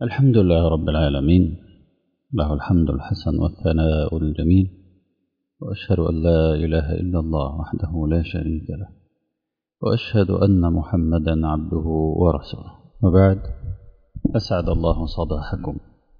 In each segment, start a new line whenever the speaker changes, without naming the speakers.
الحمد لله رب العالمين له الحمد الحسن والثناء الجميل وأشهد أن لا إله إلا الله وحده لا شريك له وأشهد أن محمدا عبده ورسوله وبعد أسعد الله صباحكم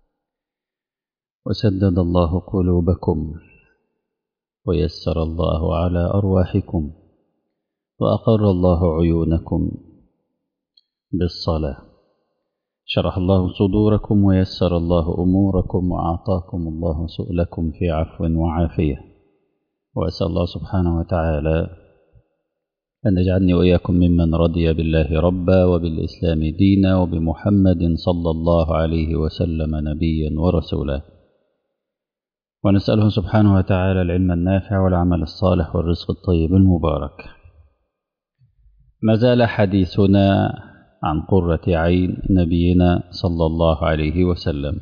وسدد الله قلوبكم ويسر الله على أرواحكم وأقر الله عيونكم بالصلاة شرح الله صدوركم ويسر الله أموركم وأعطاكم الله سؤلكم في عفو وعافية وأسأل الله سبحانه وتعالى أن يجعلني وإياكم ممن رضي بالله ربا وبالإسلام دينا وبمحمد صلى الله عليه وسلم نبيا ورسولا ونسأله سبحانه وتعالى العلم النافع والعمل الصالح والرزق الطيب المبارك ما زال حديثنا عن قرة عين نبينا صلى الله عليه وسلم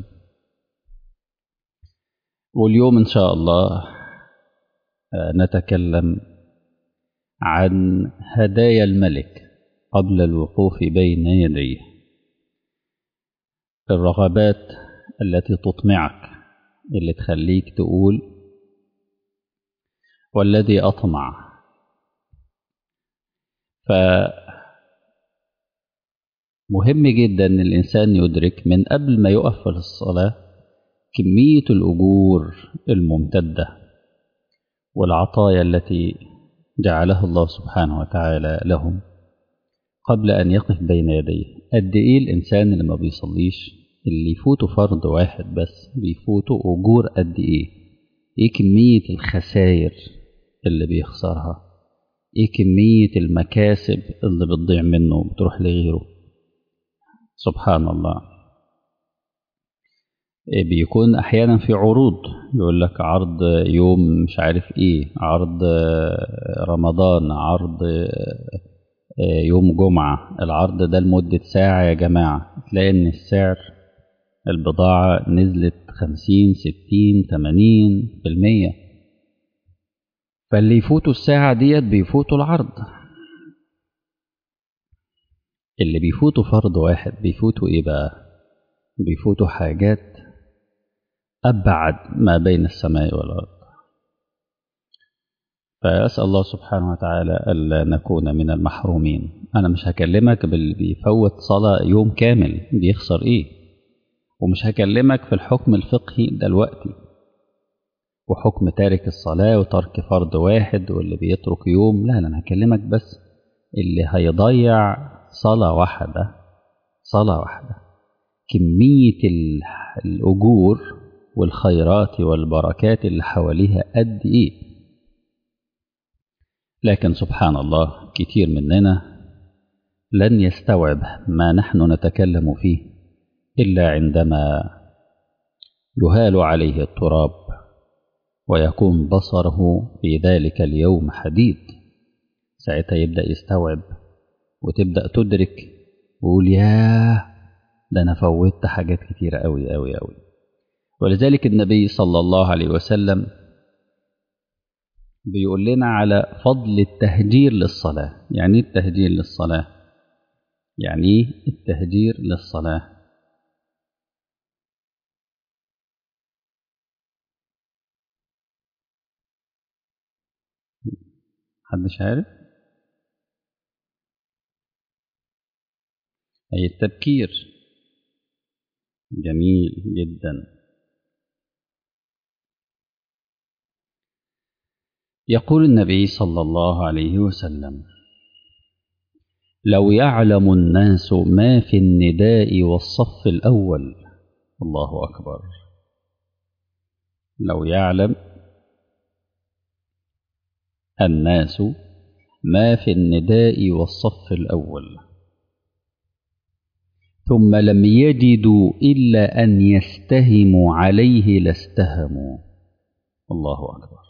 واليوم إن شاء الله نتكلم عن هدايا الملك قبل الوقوف بين يديه الرغبات التي تطمعك اللي تخليك تقول والذي أطمع فمهم جدا ان الانسان يدرك من قبل ما يقف في الصلاه كميه الاجور الممتده والعطايا التي جعلها الله سبحانه وتعالى لهم قبل ان يقف بين يديه قد ايه الانسان اللي ما بيصليش اللي يفوته فرض واحد بس بيفوته اجور قد ايه ايه كميه الخسائر اللي بيخسرها ايه كمية المكاسب اللي بتضيع منه بتروح لغيره سبحان الله إيه بيكون احيانا في عروض يقول لك عرض يوم مش عارف ايه عرض رمضان عرض يوم جمعة العرض ده لمدة ساعة يا جماعة تلاقي ان السعر البضاعة نزلت خمسين ستين تمانين في المية فاللي يفوتوا الساعة ديت بيفوتوا العرض اللي بيفوتوا فرض واحد بيفوتوا ايه بقى بيفوتوا حاجات أبعد ما بين السماء والأرض فأسأل الله سبحانه وتعالى ألا نكون من المحرومين أنا مش هكلمك باللي بيفوت صلاة يوم كامل بيخسر إيه ومش هكلمك في الحكم الفقهي دلوقتي وحكم تارك الصلاة وترك فرض واحد واللي بيترك يوم لا لا أنا هكلمك بس اللي هيضيع صلاة واحدة صلاة واحدة كمية الأجور والخيرات والبركات اللي حواليها قد إيه لكن سبحان الله كتير مننا لن يستوعب ما نحن نتكلم فيه إلا عندما يهال عليه التراب ويكون بصره في ذلك اليوم حديد ساعتها يبدأ يستوعب وتبدأ تدرك ويقول ياه ده أنا فوتت حاجات كتيرة أوي أوي أوي ولذلك النبي صلى الله عليه وسلم بيقول لنا على فضل التهجير للصلاة يعني ايه التهجير للصلاة يعني ايه التهجير للصلاة محدش عارف أي التبكير جميل جدا يقول النبي صلى الله عليه وسلم لو يعلم الناس ما في النداء والصف الأول الله أكبر لو يعلم الناس ما في النداء والصف الأول ثم لم يجدوا إلا أن يستهموا عليه لاستهموا الله أكبر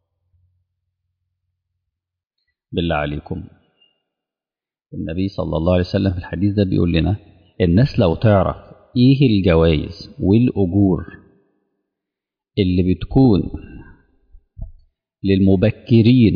بالله عليكم النبي صلى الله عليه وسلم في الحديث ده بيقول لنا الناس لو تعرف ايه الجوائز والاجور اللي بتكون للمبكرين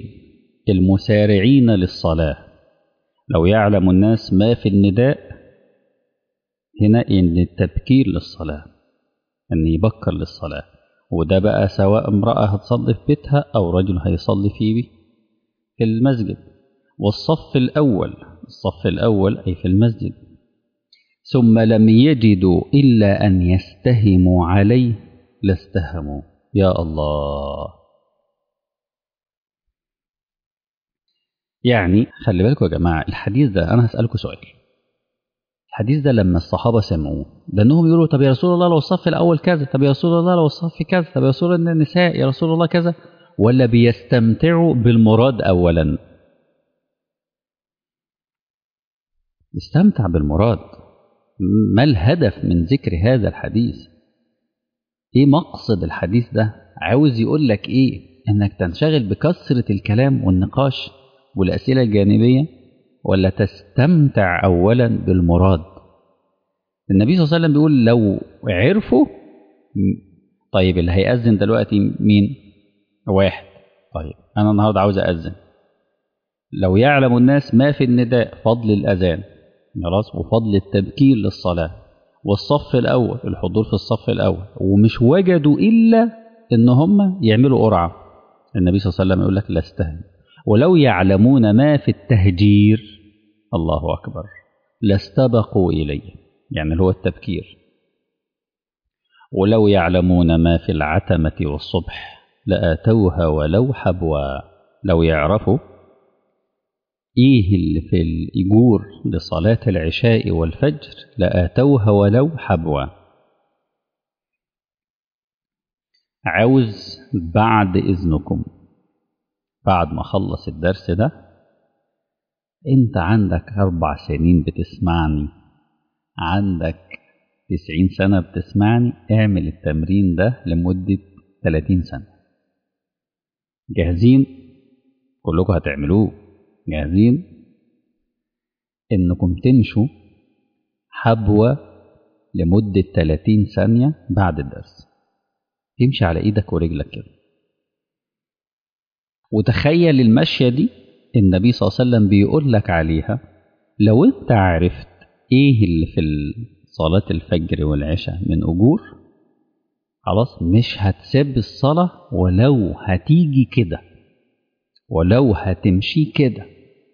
المسارعين للصلاة لو يعلم الناس ما في النداء هنا إن التبكير للصلاة أن يبكر للصلاة وده بقى سواء امرأة هتصلي في بيتها أو رجل هيصلي في في المسجد والصف الأول الصف الأول أي في المسجد ثم لم يجدوا إلا أن يستهموا عليه لاستهموا يا الله يعني خلي بالكم يا جماعة الحديث ده أنا هسألكم سؤال الحديث ده لما الصحابة سمعوه ده انهم يقولوا طب يا رسول الله لو الصف الاول كذا طب يا رسول الله لو الصف كذا طب يا رسول الله النساء يا رسول الله كذا ولا بيستمتعوا بالمراد اولا استمتع بالمراد ما الهدف من ذكر هذا الحديث ايه مقصد الحديث ده عاوز يقول لك ايه انك تنشغل بكثرة الكلام والنقاش والاسئلة الجانبية ولا تستمتع اولا بالمراد النبي صلى الله عليه وسلم بيقول لو عرفوا طيب اللي هيأذن دلوقتي مين واحد طيب انا النهارده عاوز أأذن لو يعلم الناس ما في النداء فضل الأذان خلاص وفضل التبكير للصلاة والصف الأول الحضور في الصف الأول ومش وجدوا إلا إن هم يعملوا قرعة النبي صلى الله عليه وسلم يقول لك لا استهن ولو يعلمون ما في التهجير الله أكبر لاستبقوا إليه يعني اللي هو التبكير ولو يعلمون ما في العتمة والصبح لآتوها ولو حبوا لو يعرفوا إيه اللي في الإجور لصلاة العشاء والفجر لآتوها ولو حبوا عاوز بعد إذنكم بعد ما أخلص الدرس ده أنت عندك أربع سنين بتسمعني عندك تسعين سنة بتسمعني اعمل التمرين ده لمدة تلاتين سنة جاهزين كلكم هتعملوه جاهزين انكم تمشوا حبوة لمدة 30 ثانية بعد الدرس تمشي على ايدك ورجلك كده وتخيل المشية دي النبي صلى الله عليه وسلم بيقول لك عليها لو انت عرفت ايه اللي في صلاة الفجر والعشاء من اجور خلاص مش هتسيب الصلاة ولو هتيجي كده ولو هتمشي كده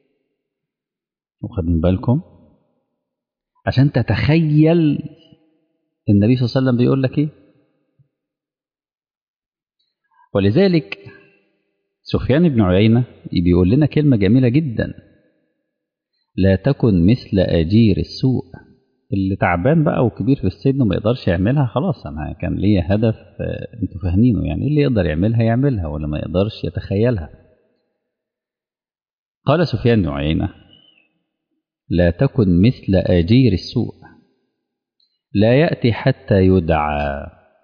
واخدين بالكم عشان تتخيل النبي صلى الله عليه وسلم بيقول لك ايه ولذلك سفيان بن عيينة بيقول لنا كلمة جميلة جدا لا تكن مثل أجير السوء اللي تعبان بقى وكبير في السن وما يقدرش يعملها خلاص أنا كان ليا هدف أنتوا فاهمينه يعني اللي يقدر يعملها يعملها ولا ما يقدرش يتخيلها قال سفيان بن عيينة لا تكن مثل أجير السوء لا يأتي حتى يدعى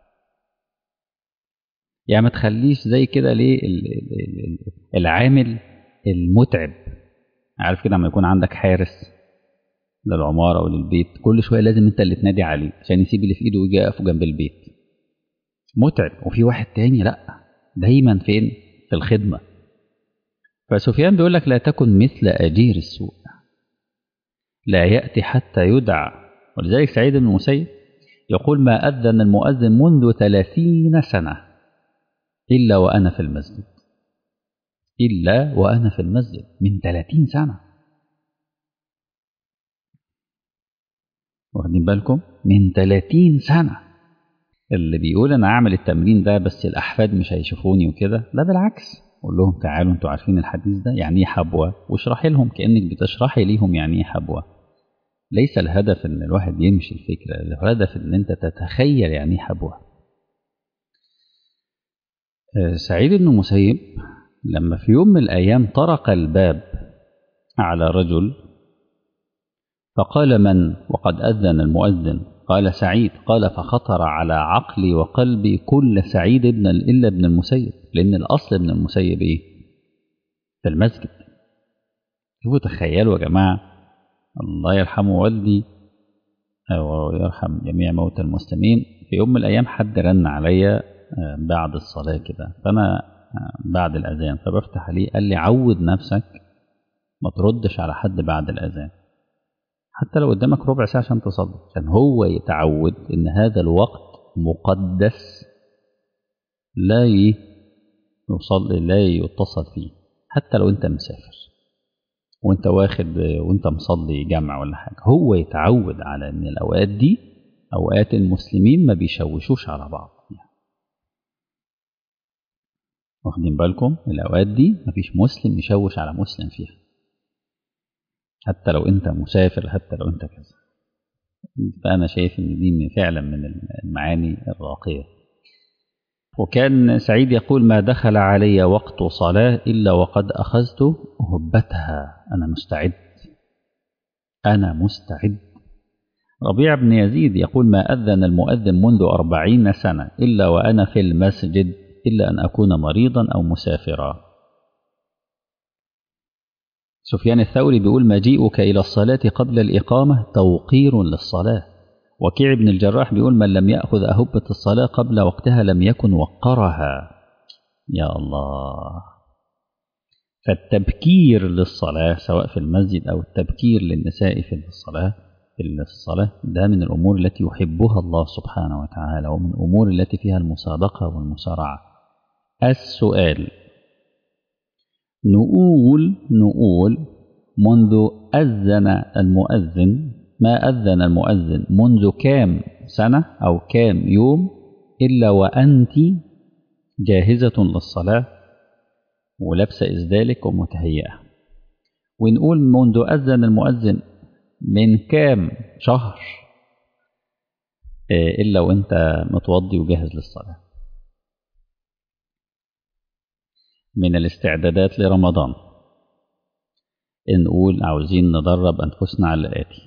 يعني ما تخليش زي كده ليه العامل المتعب عارف كده لما يكون عندك حارس للعمارة أو للبيت كل شوية لازم أنت اللي تنادي عليه عشان يسيب اللي في إيده ويجي يقف جنب البيت متعب وفي واحد تاني لأ دايما فين في الخدمة فسفيان بيقول لك لا تكن مثل أجير السوء لا يأتي حتى يدعى ولذلك سعيد بن المسيب يقول ما أذن المؤذن منذ ثلاثين سنة إلا وأنا في المسجد إلا وأنا في المسجد من ثلاثين سنة واخدين بالكم من ثلاثين سنة اللي بيقول أنا أعمل التمرين ده بس الأحفاد مش هيشوفوني وكده لا بالعكس قول لهم تعالوا انتوا عارفين الحديث ده يعني ايه حبوة واشرحي لهم كأنك بتشرحي ليهم يعني ايه حبوة ليس الهدف ان الواحد يمشي الفكرة الهدف ان انت تتخيل يعني ايه حبوة سعيد بن المسيب لما في يوم من الأيام طرق الباب على رجل فقال من وقد أذن المؤذن قال سعيد قال فخطر على عقلي وقلبي كل سعيد ابن إلا ابن المسيب لأن الأصل ابن المسيب إيه؟ في المسجد شوفوا تخيلوا يا جماعة الله يرحمه والدي ويرحم جميع موتى المسلمين في يوم من الأيام حد رن عليا بعد الصلاة كده فأنا بعد الأذان فبفتح عليه قال لي عود نفسك ما تردش على حد بعد الأذان حتى لو قدامك ربع ساعة عشان تصلي عشان هو يتعود إن هذا الوقت مقدس لا يصلي لا يتصل فيه حتى لو أنت مسافر وأنت واخد وأنت مصلي جمع ولا حاجة هو يتعود على إن الأوقات دي أوقات المسلمين ما بيشوشوش على بعض فيها واخدين بالكم الأوقات دي مفيش مسلم يشوش على مسلم فيها حتى لو أنت مسافر حتى لو أنت كذا فأنا شايف إن دي فعلا من المعاني الراقية وكان سعيد يقول ما دخل علي وقت صلاة إلا وقد أخذت هبتها أنا مستعد أنا مستعد ربيع بن يزيد يقول ما أذن المؤذن منذ أربعين سنة إلا وأنا في المسجد إلا أن أكون مريضا أو مسافرا سفيان الثوري بيقول مجيئك إلى الصلاة قبل الإقامة توقير للصلاة وكيع بن الجراح بيقول من لم يأخذ أهبة الصلاة قبل وقتها لم يكن وقرها يا الله فالتبكير للصلاة سواء في المسجد أو التبكير للنساء في الصلاة في الصلاة ده من الأمور التي يحبها الله سبحانه وتعالى ومن الأمور التي فيها المسابقة والمسارعة السؤال نقول نقول منذ أذن المؤذن ما أذن المؤذن منذ كام سنة أو كام يوم إلا وأنت جاهزة للصلاة ولابسة إزدالك ومتهيئة ونقول منذ أذن المؤذن من كام شهر إلا وأنت متوضي وجاهز للصلاة من الاستعدادات لرمضان نقول عاوزين ندرب أنفسنا على الآتي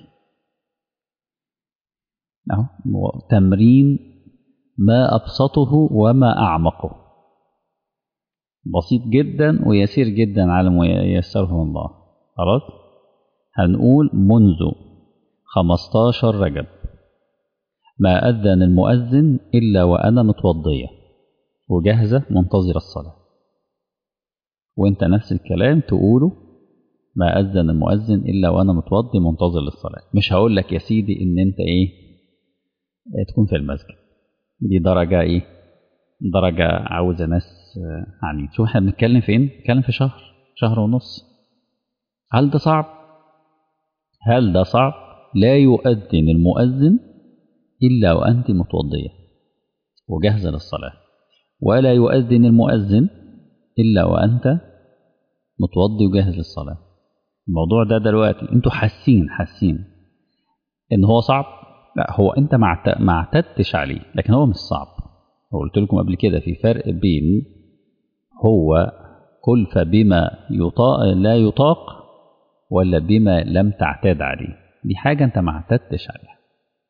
أهو تمرين ما أبسطه وما أعمقه بسيط جدا ويسير جدا على ما ييسره الله خلاص هنقول منذ 15 رجب ما أذن المؤذن إلا وأنا متوضية وجاهزة منتظرة الصلاة وانت نفس الكلام تقوله ما أذن المؤذن إلا وأنا متوضي منتظر للصلاة مش هقول لك يا سيدي إن أنت إيه تكون في المسجد دي درجة إيه درجة عاوزة ناس عنيد شو احنا بنتكلم فين بنتكلم في شهر شهر ونص هل ده صعب هل ده صعب لا يؤذن المؤذن إلا وأنت متوضية وجاهزة للصلاة ولا يؤذن المؤذن إلا وأنت متوضي وجاهز للصلاة الموضوع ده دلوقتي انتوا حاسين حاسين ان هو صعب لا هو انت ما اعتدتش عليه لكن هو مش صعب قلت لكم قبل كده في فرق بين هو كلف بما يطاق لا يطاق ولا بما لم تعتاد عليه دي حاجة انت ما اعتدتش عليها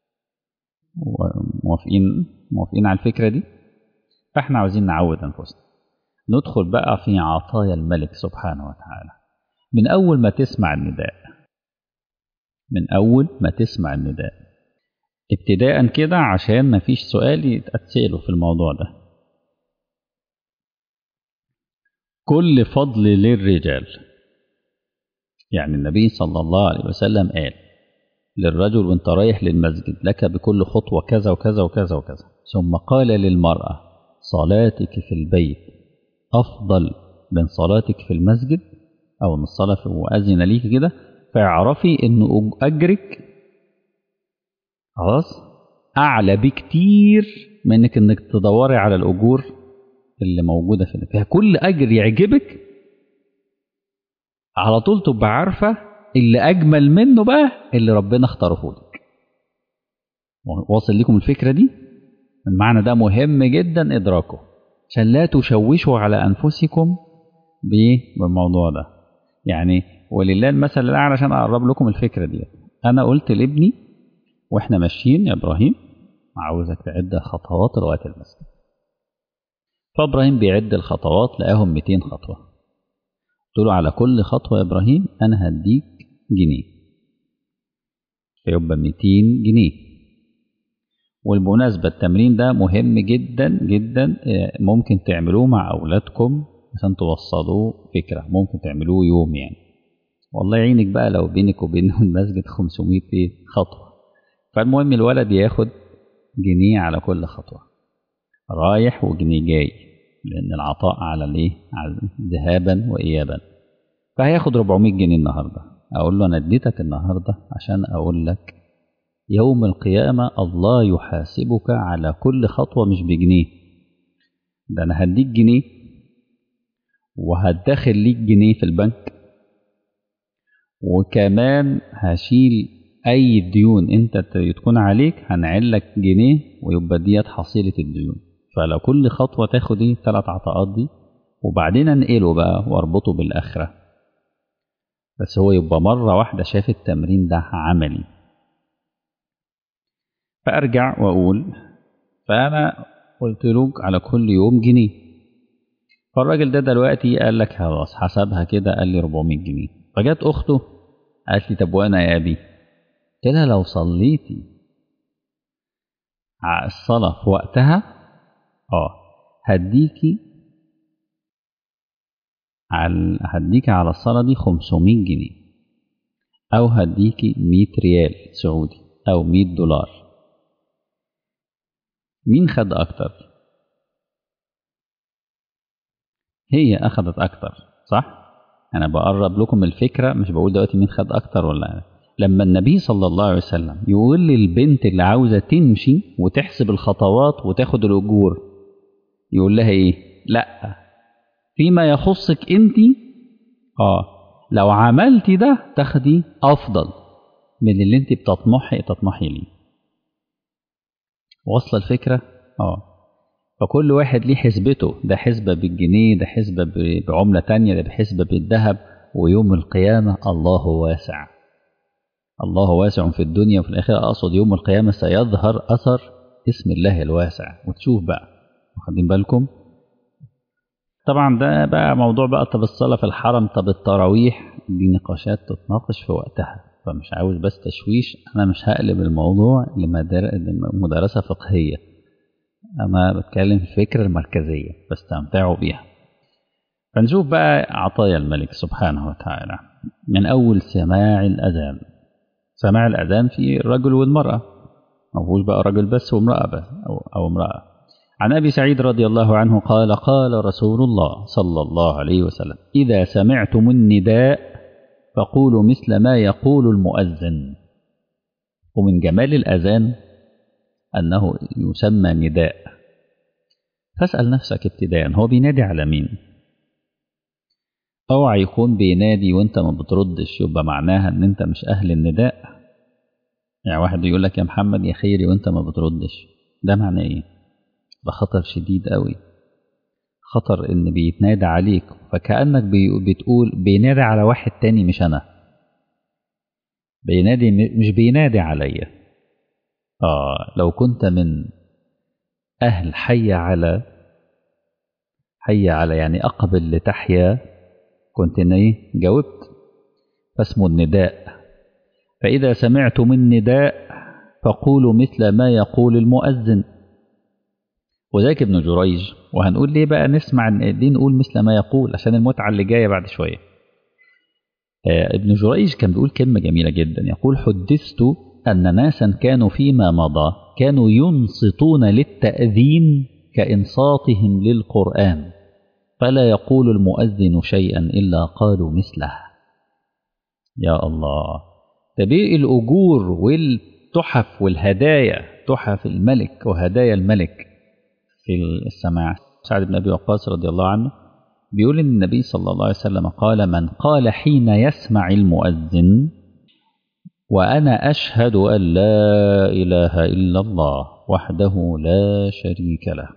موافقين موافقين على الفكرة دي فاحنا عاوزين نعود انفسنا ندخل بقى في عطايا الملك سبحانه وتعالى من أول ما تسمع النداء من أول ما تسمع النداء ابتداء كده عشان ما فيش سؤال يتسأله في الموضوع ده كل فضل للرجال يعني النبي صلى الله عليه وسلم قال للرجل وانت رايح للمسجد لك بكل خطوة كذا وكذا وكذا وكذا ثم قال للمرأة صلاتك في البيت أفضل من صلاتك في المسجد أو من الصلاة في وأذن ليك كده فاعرفي إن أجرك خلاص أعلى بكتير من إنك إنك تدوري على الأجور اللي موجودة في فيها كل أجر يعجبك على طول تبقى عارفة اللي أجمل منه بقى اللي ربنا اختاره لك واصل لكم الفكرة دي المعنى ده مهم جدا إدراكه عشان لا تشوشوا على أنفسكم بالموضوع ده يعني ولله المثل الأعلى عشان أقرب لكم الفكرة دي أنا قلت لابني وإحنا ماشيين يا إبراهيم عاوزك تعد خطوات لغاية المسجد فإبراهيم بيعد الخطوات لقاهم 200 خطوة قلت له على كل خطوة يا إبراهيم أنا هديك جنيه فيبقى 200 جنيه والمناسبة التمرين ده مهم جدا جدا ممكن تعملوه مع أولادكم عشان توصلوا فكرة ممكن تعملوه يوم يعني والله يعينك بقى لو بينك وبين المسجد 500 ايه خطوة فالمهم الولد ياخد جنيه على كل خطوة رايح وجنيه جاي لأن العطاء على الايه على ذهابا وإيابا فهياخد 400 جنيه النهاردة أقول له أنا اديتك النهاردة عشان أقول لك يوم القيامة الله يحاسبك على كل خطوة مش بجنيه ده أنا هديك جنيه وهتدخل ليك جنيه في البنك وكمان هشيل أي ديون أنت تكون عليك هنعلك جنيه ويبقى ديت حصيلة الديون فلو كل خطوة تاخد ايه الثلاث عطاءات دي وبعدين انقله بقى واربطه بالآخرة بس هو يبقى مرة واحدة شاف التمرين ده عملي فأرجع وأقول فأنا قلت له على كل يوم جنيه فالراجل ده دلوقتي قال لك خلاص حسبها كده قال لي 400 جنيه فجت أخته قالت لي طب وأنا يا أبي قلت لها لو صليتي الصلاة في وقتها اه هديكي على هديكي على الصلاة دي 500 جنيه أو هديكي 100 ريال سعودي أو 100 دولار مين خد أكتر؟ هي أخذت أكتر صح؟ أنا بقرب لكم الفكرة مش بقول دلوقتي مين خد أكتر ولا لما النبي صلى الله عليه وسلم يقول للبنت اللي عاوزة تمشي وتحسب الخطوات وتاخد الأجور يقول لها إيه؟ لأ فيما يخصك أنت آه لو عملتي ده تاخدي أفضل من اللي أنت بتطمحي تطمحي ليه واصلة الفكرة؟ آه فكل واحد ليه حسبته ده حسبة بالجنيه ده حسبة بعملة تانية ده بحسبة بالذهب ويوم القيامة الله واسع الله واسع في الدنيا وفي الآخرة أقصد يوم القيامة سيظهر أثر اسم الله الواسع وتشوف بقى واخدين بالكم طبعا ده بقى موضوع بقى طب الصلاة في الحرم طب التراويح دي نقاشات تتناقش في وقتها فمش عاوز بس تشويش أنا مش هقلب الموضوع لمدرسة فقهية أنا بتكلم في الفكرة المركزية فاستمتعوا بيها فنشوف بقى عطايا الملك سبحانه وتعالى من أول سماع الأذان سماع الأذان في الرجل والمرأة ما بقى رجل بس وامرأة بس أو, أو امرأة عن أبي سعيد رضي الله عنه قال قال رسول الله صلى الله عليه وسلم إذا سمعتم النداء فقولوا مثل ما يقول المؤذن ومن جمال الأذان أنه يسمى نداء فاسأل نفسك ابتداء هو بينادي على مين اوعى يكون بينادي وانت ما بتردش يبقى معناها ان انت مش اهل النداء يعني واحد يقول لك يا محمد يا خيري وانت ما بتردش ده معناه ايه ده خطر شديد قوي خطر ان بيتنادى عليك فكأنك بتقول بينادي على واحد تاني مش انا بينادي مش بينادي عليا اه لو كنت من اهل حي على حي على يعني اقبل لتحيا كنت ايه جاوبت فاسمه النداء فإذا سمعتم النداء فقولوا مثل ما يقول المؤذن وذاك ابن جريج وهنقول ليه بقى نسمع ليه نقول مثل ما يقول عشان المتعة اللي جاية بعد شوية آه ابن جريج كان بيقول كلمة جميلة جدا يقول حدثت أن ناسا كانوا فيما مضى كانوا ينصتون للتأذين كإنصاتهم للقرآن فلا يقول المؤذن شيئا إلا قالوا مثله يا الله تبيع الأجور والتحف والهدايا تحف الملك وهدايا الملك في السماع سعد بن أبي وقاص رضي الله عنه بيقول إن النبي صلى الله عليه وسلم قال من قال حين يسمع المؤذن وأنا أشهد أن لا إله إلا الله وحده لا شريك له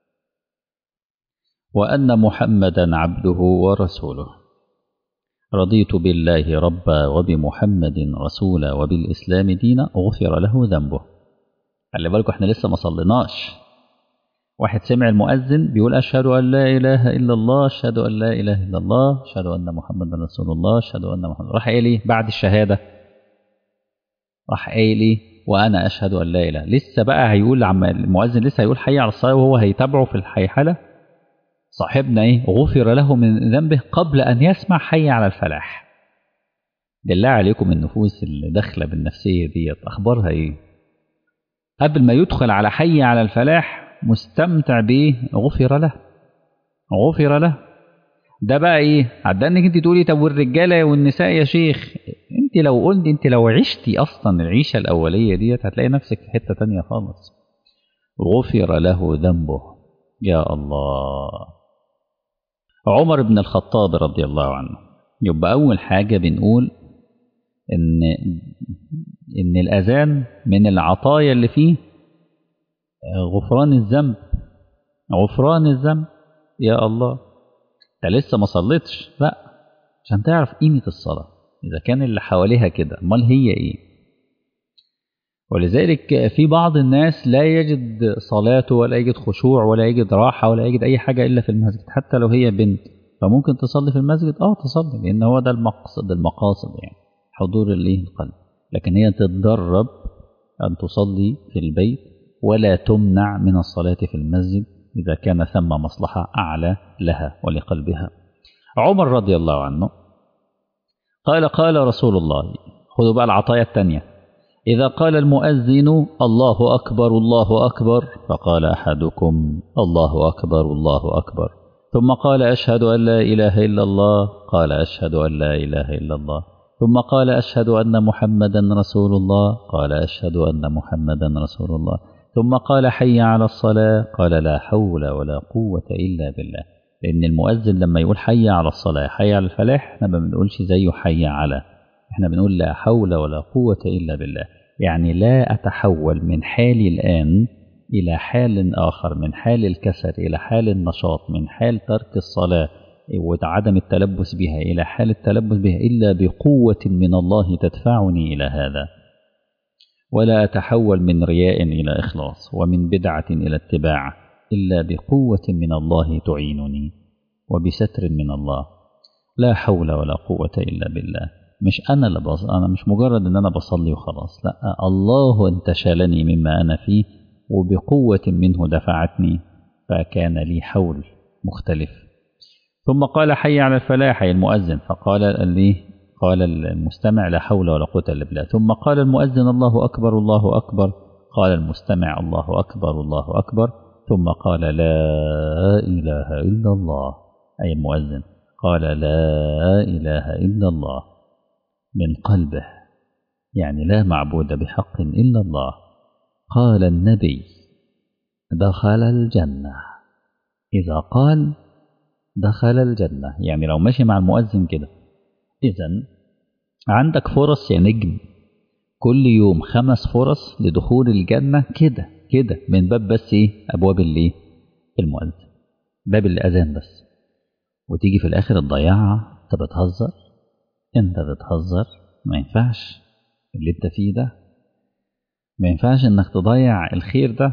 وأن محمدا عبده ورسوله رضيت بالله ربا وبمحمد رسولا وبالإسلام دينا غفر له ذنبه خلي بالكم احنا لسه ما صليناش واحد سمع المؤذن بيقول أشهد أن لا إله إلا الله أشهد أن لا إله إلا الله أشهد أن محمدا رسول الله أشهد أن محمدا راح قايل إيه بعد الشهادة راح قايل إيه وأنا أشهد أن لا إله لسه بقى هيقول عم المؤذن لسه هيقول حي على الصلاة وهو هيتابعه في الحيحلة صاحبنا ايه غفر له من ذنبه قبل ان يسمع حي على الفلاح بالله عليكم النفوس اللي داخله بالنفسيه ديت اخبارها ايه قبل ما يدخل على حي على الفلاح مستمتع بايه غفر له غفر له ده بقى ايه عدى انك انت تقولي طب والرجاله والنساء يا شيخ انت لو قلت انت لو عشتي اصلا العيشه الاوليه ديت هتلاقي نفسك في حته تانية خالص غفر له ذنبه يا الله عمر بن الخطاب رضي الله عنه يبقى اول حاجه بنقول ان ان الاذان من العطايا اللي فيه غفران الذنب غفران الذنب يا الله انت لسه ما صليتش لا عشان تعرف قيمه الصلاه اذا كان اللي حواليها كده امال هي ايه ولذلك في بعض الناس لا يجد صلاته ولا يجد خشوع ولا يجد راحه ولا يجد اي حاجه الا في المسجد حتى لو هي بنت فممكن تصلي في المسجد اه تصلي لان هو ده المقصد المقاصد يعني حضور الايه القلب لكن هي تتدرب ان تصلي في البيت ولا تمنع من الصلاه في المسجد اذا كان ثم مصلحه اعلى لها ولقلبها عمر رضي الله عنه قال قال رسول الله خذوا بقى العطايا الثانيه إذا قال المؤذن الله أكبر الله أكبر فقال أحدكم الله أكبر الله أكبر ثم قال أشهد أن لا إله إلا الله قال أشهد أن لا إله إلا الله ثم قال أشهد أن محمدا رسول الله قال أشهد أن محمدا رسول الله ثم قال حي على الصلاة قال لا حول ولا قوة إلا بالله لأن المؤذن لما يقول حي على الصلاة حي على الفلاح احنا ما بنقولش زيه حي على احنا بنقول لا حول ولا قوة إلا بالله يعني لا أتحول من حالي الآن إلى حال آخر من حال الكسل إلى حال النشاط من حال ترك الصلاة وعدم التلبس بها إلى حال التلبس بها إلا بقوة من الله تدفعني إلى هذا ولا أتحول من رياء إلى إخلاص ومن بدعة إلى اتباع إلا بقوة من الله تعينني وبستر من الله لا حول ولا قوة إلا بالله مش أنا اللي بص... أنا مش مجرد إن أنا بصلي وخلاص لا الله انتشلني مما أنا فيه وبقوة منه دفعتني فكان لي حول مختلف ثم قال حي على الفلاح أي المؤذن فقال لي قال المستمع لا حول ولا قوة إلا بالله ثم قال المؤذن الله أكبر الله أكبر قال المستمع الله أكبر الله أكبر ثم قال لا إله إلا الله أي المؤذن قال لا إله إلا الله من قلبه يعني لا معبود بحق إلا الله قال النبي دخل الجنة إذا قال دخل الجنة يعني لو ماشي مع المؤذن كده إذا عندك فرص يا نجم كل يوم خمس فرص لدخول الجنة كده كده من باب بس إيه أبواب اللي المؤذن باب الأذان بس وتيجي في الآخر تضيعها أنت بتهزر أنت بتهزر ما ينفعش اللي أنت فيه ده ما ينفعش إنك تضيع الخير ده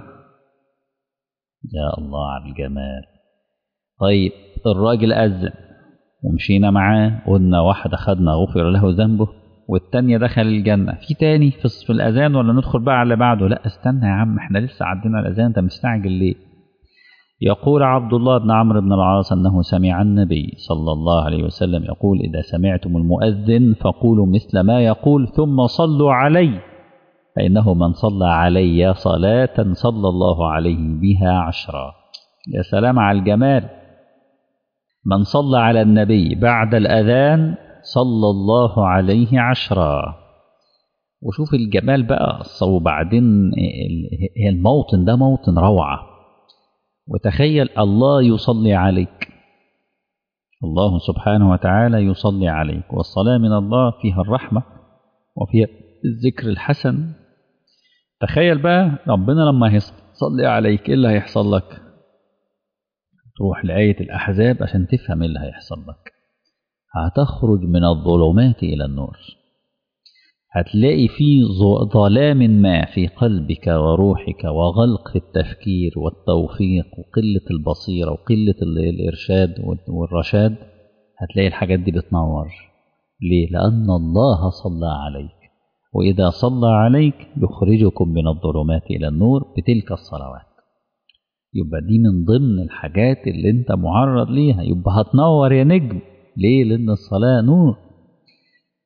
يا الله على الجمال طيب الراجل أذن ومشينا معاه قلنا واحد أخدنا غفر له ذنبه والتانية دخل الجنة في تاني في الأذان ولا ندخل بقى على اللي بعده لا استنى يا عم احنا لسه عدينا الأذان انت مستعجل ليه يقول عبد الله بن عمرو بن العاص أنه سمع النبي صلى الله عليه وسلم يقول إذا سمعتم المؤذن فقولوا مثل ما يقول ثم صلوا علي فإنه من صلى علي صلاة صلى الله عليه بها عشرا يا سلام على الجمال من صلى على النبي بعد الأذان صلى الله عليه عشرا وشوف الجمال بقى وبعدين الموطن ده موطن روعة وتخيل الله يصلي عليك الله سبحانه وتعالى يصلي عليك والصلاة من الله فيها الرحمة وفيها الذكر الحسن تخيل بقى ربنا لما يصلي عليك ايه اللي هيحصل لك تروح لآية الأحزاب عشان تفهم ايه اللي هيحصل لك هتخرج من الظلمات إلى النور هتلاقي في ظلام ما في قلبك وروحك وغلق في التفكير والتوفيق وقلة البصيرة وقلة الإرشاد والرشاد هتلاقي الحاجات دي بتنور ليه؟ لأن الله صلى عليك وإذا صلى عليك يخرجكم من الظلمات إلى النور بتلك الصلوات يبقى دي من ضمن الحاجات اللي انت معرض ليها يبقى هتنور يا نجم ليه لأن الصلاة نور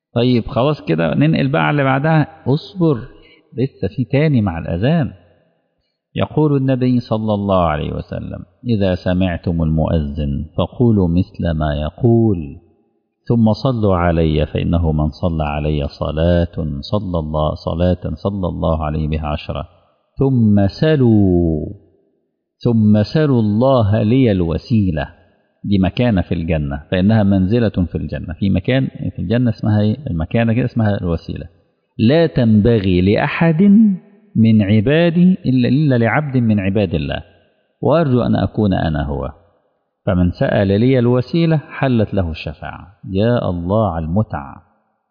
طيب خلاص كده ننقل بقى على اللي بعدها اصبر لسه في تاني مع الأذان يقول النبي صلى الله عليه وسلم إذا سمعتم المؤذن فقولوا مثل ما يقول ثم صلوا علي فإنه من صلى علي صلاة صلى الله صلاة صلى الله عليه بها عشرة ثم سلوا ثم سلوا الله لي الوسيلة دي مكانة في الجنة فإنها منزلة في الجنة في مكان في الجنة اسمها ايه المكانة كده اسمها الوسيلة لا تنبغي لأحد من عبادي إلا, إلا لعبد من عباد الله وأرجو أن أكون أنا هو فمن سأل لي الوسيلة حلت له الشفاعة يا الله على المتعة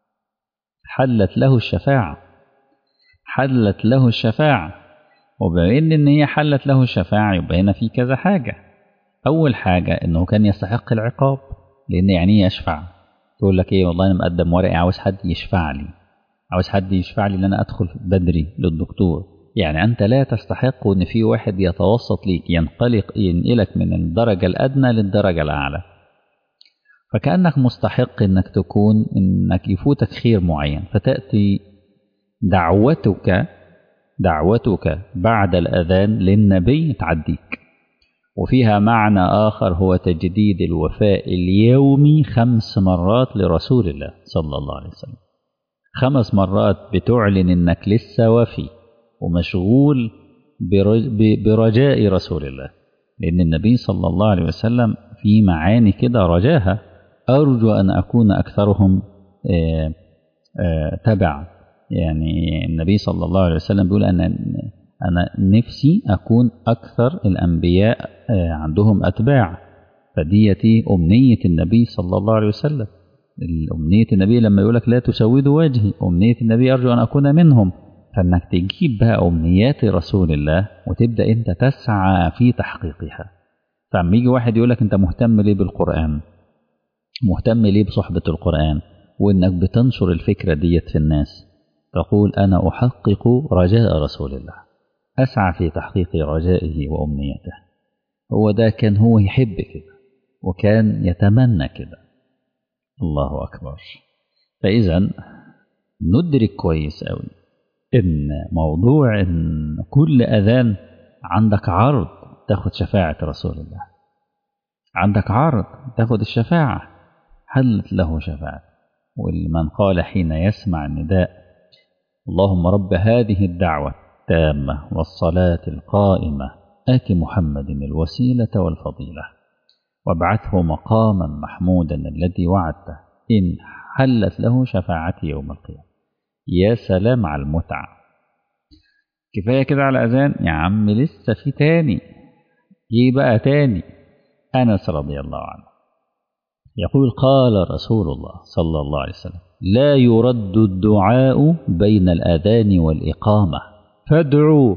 حلت له الشفاعة حلت له الشفاعة وبما إن هي حلت له الشفاعة يبقى هنا في كذا حاجة أول حاجة إنه كان يستحق العقاب لأن يعني يشفع تقول لك إيه والله أنا مقدم ورقي عاوز حد يشفع لي عاوز حد يشفع لي ان انا ادخل بدري للدكتور يعني انت لا تستحق ان في واحد يتوسط ليك ينقلق ينقلك من الدرجه الادنى للدرجه الاعلى فكانك مستحق انك تكون انك يفوتك خير معين فتاتي دعوتك دعوتك بعد الاذان للنبي تعديك وفيها معنى اخر هو تجديد الوفاء اليومي خمس مرات لرسول الله صلى الله عليه وسلم خمس مرات بتعلن انك لسه وفي ومشغول برجاء رسول الله لان النبي صلى الله عليه وسلم في معاني كده رجاها ارجو ان اكون اكثرهم آآ آآ تبع يعني النبي صلى الله عليه وسلم بيقول ان انا نفسي اكون اكثر الانبياء عندهم اتباع فديتي امنيه النبي صلى الله عليه وسلم أمنية النبي لما يقول لك لا تسودوا وجهي أمنية النبي أرجو أن أكون منهم فإنك تجيب بقى أمنيات رسول الله وتبدأ أنت تسعى في تحقيقها فعم يجي واحد يقول لك أنت مهتم ليه بالقرآن مهتم ليه بصحبة القرآن وإنك بتنشر الفكرة ديت في الناس تقول أنا أحقق رجاء رسول الله أسعى في تحقيق رجائه وأمنيته هو ده كان هو يحب كده وكان يتمنى كده الله أكبر فإذا ندرك كويس أوي إن موضوع إن كل أذان عندك عرض تاخد شفاعة رسول الله عندك عرض تاخد الشفاعة حلت له شفاعة ولمن قال حين يسمع النداء اللهم رب هذه الدعوة التامة والصلاة القائمة آت محمد الوسيلة والفضيلة وابعثه مقاما محمودا الذي وعدته إن حلت له شفاعتي يوم القيامة يا سلام على المتعة كفاية كده على أذان يا عم لسه في تاني ايه بقى تاني أنس رضي الله عنه يقول قال رسول الله صلى الله عليه وسلم لا يرد الدعاء بين الأذان والإقامة فادعوا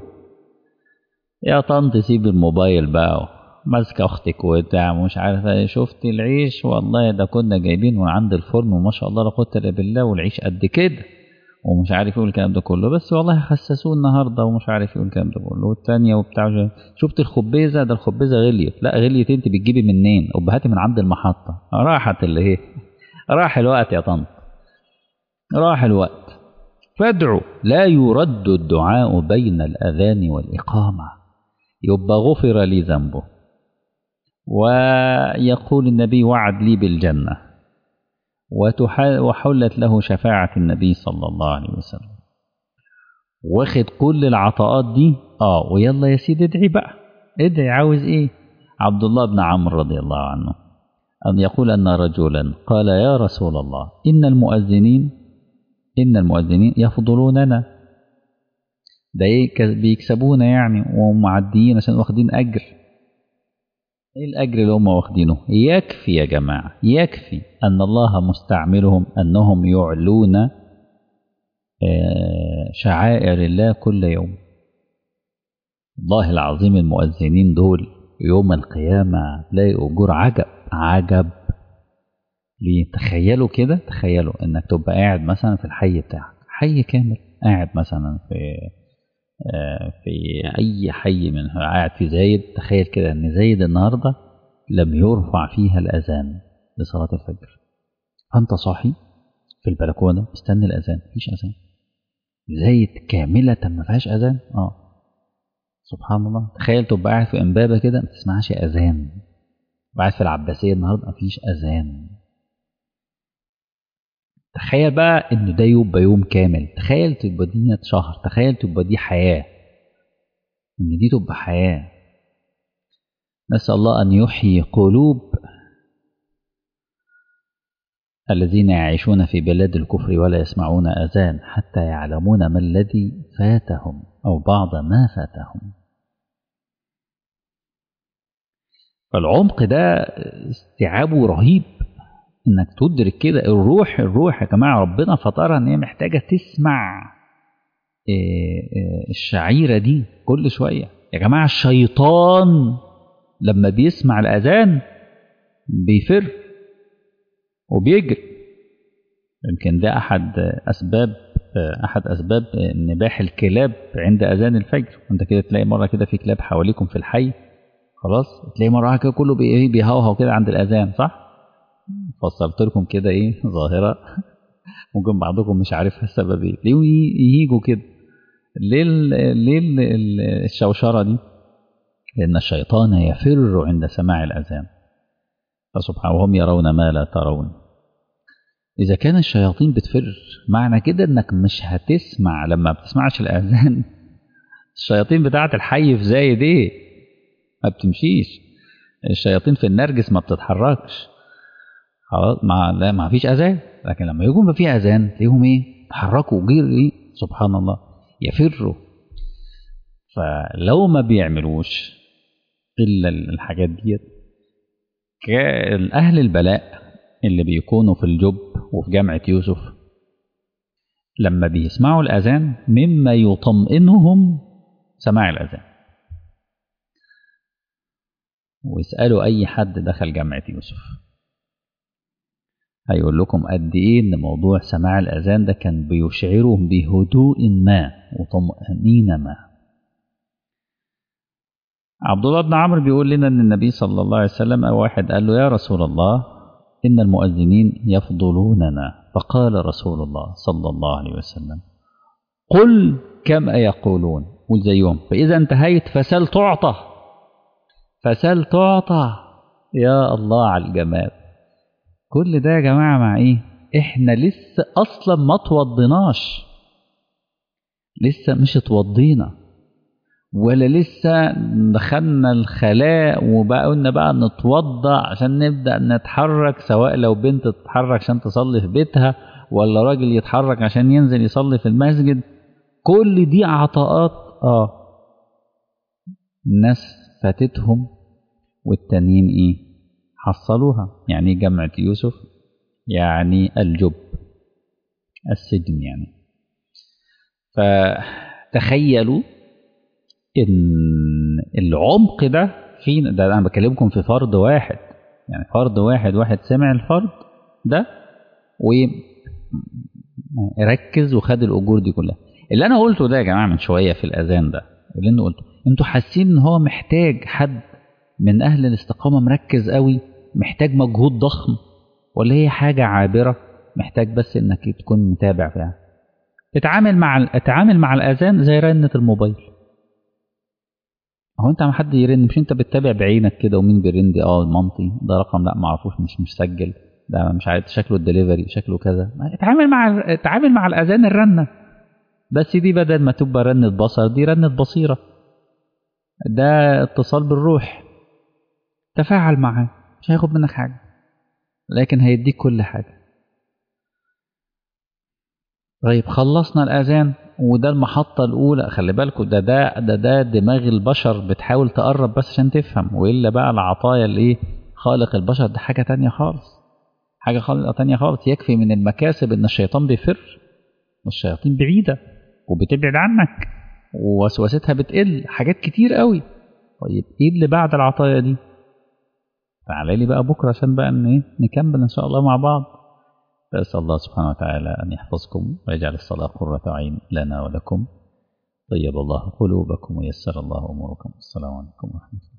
يا طنط سيب الموبايل بقى ماسكه اختك وبتاع مش عارفه شفت العيش والله ده كنا جايبينه من عند الفرن وما شاء الله لا قوه الا بالله والعيش قد كده ومش عارف يقول الكلام ده كله بس والله خسسوه النهارده ومش عارف يقول الكلام ده كله والثانيه وبتاع شفت الخبيزه ده الخبيزه غليت لا غليت انت بتجيبي منين ابهاتي من عند المحطه راحت اللي هي راح الوقت يا طنط راح الوقت فادعوا لا يرد الدعاء بين الاذان والاقامه يبقى غفر لي ذنبه ويقول النبي وعد لي بالجنة وحلت له شفاعة النبي صلى الله عليه وسلم واخد كل العطاءات دي اه ويلا يا سيدي ادعي بقى ادعي عاوز ايه عبد الله بن عمرو رضي الله عنه أن يقول أن رجلا قال يا رسول الله إن المؤذنين إن المؤذنين يفضلوننا ده بيكسبونا يعني ومعديين عشان واخدين أجر ايه الاجر اللي هم واخدينه يكفي يا جماعه يكفي ان الله مستعملهم انهم يعلون شعائر الله كل يوم الله العظيم المؤذنين دول يوم القيامه تلاقي اجور عجب عجب ليه تخيلوا كده تخيلوا انك تبقى قاعد مثلا في الحي بتاعك حي كامل قاعد مثلا في في أي حي من قاعد في زايد تخيل كده إن زايد النهاردة لم يرفع فيها الأذان لصلاة الفجر فأنت صاحي في البلكونه مستني الاذان مفيش اذان زايد كامله ما فيهاش اذان اه سبحان الله تخيل تبقى قاعد في امبابه كده ما تسمعش اذان قاعد في العباسيه النهارده مفيش اذان تخيل بقى ان ده يبقى يوم كامل تخيل تبقى دي شهر تخيل تبقى دي حياه ان دي تبقى حياه نسال الله ان يحيي قلوب الذين يعيشون في بلاد الكفر ولا يسمعون اذان حتى يعلمون ما الذي فاتهم او بعض ما فاتهم فالعمق ده استيعابه رهيب انك تدرك كده الروح الروح يا جماعه ربنا فطرها ان هي محتاجه تسمع الشعيره دي كل شويه يا جماعه الشيطان لما بيسمع الاذان بيفر وبيجري يمكن ده احد اسباب احد اسباب نباح الكلاب عند اذان الفجر انت كده تلاقي مره كده في كلاب حواليكم في الحي خلاص تلاقي مره كده كله بيهوهو كده عند الاذان صح فسرت لكم كده ايه ظاهره ممكن بعضكم مش عارفها السبب ايه ليه ييجوا كده ليه ليه الشوشره دي لان الشيطان يفر عند سماع الاذان فسبحانه وهم يرون ما لا ترون اذا كان الشياطين بتفر معنى كده انك مش هتسمع لما بتسمعش الاذان الشياطين بتاعه الحي في زايد ايه ما بتمشيش الشياطين في النرجس ما بتتحركش خلاص ما لا ما فيش اذان لكن لما يكون في اذان تلاقيهم ايه تحركوا غير ايه سبحان الله يفروا فلو ما بيعملوش الا الحاجات ديت اهل البلاء اللي بيكونوا في الجب وفي جامعه يوسف لما بيسمعوا الاذان مما يطمئنهم سماع الاذان واسالوا اي حد دخل جامعه يوسف هيقول لكم قد ايه ان موضوع سماع الاذان ده كان بيشعرهم بهدوء ما وطمأنينة ما عبد الله بن عمرو بيقول لنا ان النبي صلى الله عليه وسلم او واحد قال له يا رسول الله ان المؤذنين يفضلوننا فقال رسول الله صلى الله عليه وسلم قل كما يقولون قل زيهم فاذا انتهيت فسل تعطى فسل تعطى يا الله على الجمال كل ده يا جماعة مع ايه احنا لسه اصلا ما توضيناش لسه مش اتوضينا ولا لسه دخلنا الخلاء وبقى قلنا بقى نتوضا عشان نبدا نتحرك سواء لو بنت تتحرك عشان تصلي في بيتها ولا راجل يتحرك عشان ينزل يصلي في المسجد كل دي عطاءات اه الناس فاتتهم والتانيين ايه حصلوها يعني جامعة يوسف يعني الجب السجن يعني فتخيلوا ان العمق ده في ده انا بكلمكم في فرد واحد يعني فرد واحد واحد سمع الفرد ده وركز وخد الاجور دي كلها اللي انا قلته ده يا جماعه من شويه في الاذان ده اللي انا قلته انتوا حاسين ان هو محتاج حد من اهل الاستقامه مركز قوي محتاج مجهود ضخم ولا هي حاجه عابره محتاج بس انك تكون متابع فيها اتعامل مع اتعامل مع الاذان زي رنه الموبايل هو انت ما حد يرن مش انت بتتابع بعينك كده ومين بيرن دي اه مامتي ده رقم لا ما اعرفوش مش مسجل ده مش عارف شكله الدليفري شكله كذا اتعامل مع اتعامل مع الاذان الرنه بس دي بدل ما تبقى رنه بصر دي رنه بصيره ده اتصال بالروح تفاعل معاه مش هياخد منك حاجه لكن هيديك كل حاجه طيب خلصنا الاذان وده المحطة الأولى خلي بالكم ده ده ده ده دماغ البشر بتحاول تقرب بس عشان تفهم وإلا بقى العطايا الإيه خالق البشر ده حاجة تانية خالص حاجة خالقة تانية خالص يكفي من المكاسب إن الشيطان بيفر والشياطين بعيدة وبتبعد عنك ووسوستها بتقل حاجات كتير قوي طيب إيه اللي بعد العطايا دي؟ تعالى لي بقى بكرة عشان بقى إن إيه نكمل إن شاء الله مع بعض فأسأل الله سبحانه وتعالى أن يحفظكم ويجعل الصلاة قرة عين لنا ولكم طيب الله قلوبكم ويسر الله أموركم السلام عليكم ورحمة الله